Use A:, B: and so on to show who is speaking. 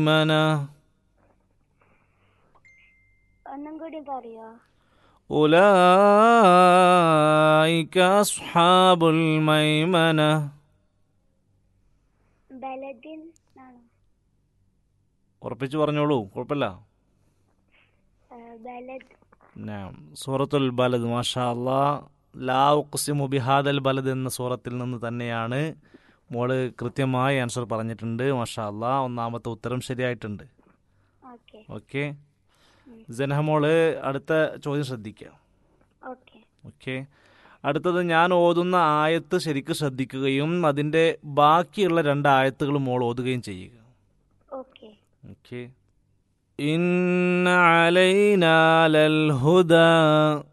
A: മന
B: ഒന്നും കൂടി പറയോ
A: أولئك أصحاب الميمنة
B: ബലദിൻ ആണോ
A: ഉറപ്പിച്ച് പറഞ്ഞോളൂ കുഴപ്പമില്ല
B: ആ, ബലദ്
A: നാം സൂറത്തുൽ ബലദ് മാഷാ അല്ലാ ലാ ഉഖ്സിമു ബിഹാദൽ ബലദ് എന്ന സൂറത്തിൽ നിന്ന് തന്നെയാണ് മോള് കൃത്യമായി ആൻസർ പറഞ്ഞിട്ടുണ്ട് മാഷാ അല്ലാ ഒന്നാമത്തെ ഉത്തരം ശരിയായിട്ടുണ്ട്
B: ഓക്കെ
A: ഓക്കെ ജനഹ മോള് അടുത്ത ചോദ്യം ശ്രദ്ധിക്കുക
B: ഓക്കെ
A: ഓക്കെ അടുത്തത് ഞാൻ ഓതുന്ന ആയത്ത് ശരിക്ക് ശ്രദ്ധിക്കുകയും അതിൻ്റെ ബാക്കിയുള്ള രണ്ട് ആയത്തുകൾ മോൾ ഓതുകയും ചെയ്യുക
B: ഓക്കെ
A: ഓക്കെ ഇന്ന അലൈന ലൽ ഹുദ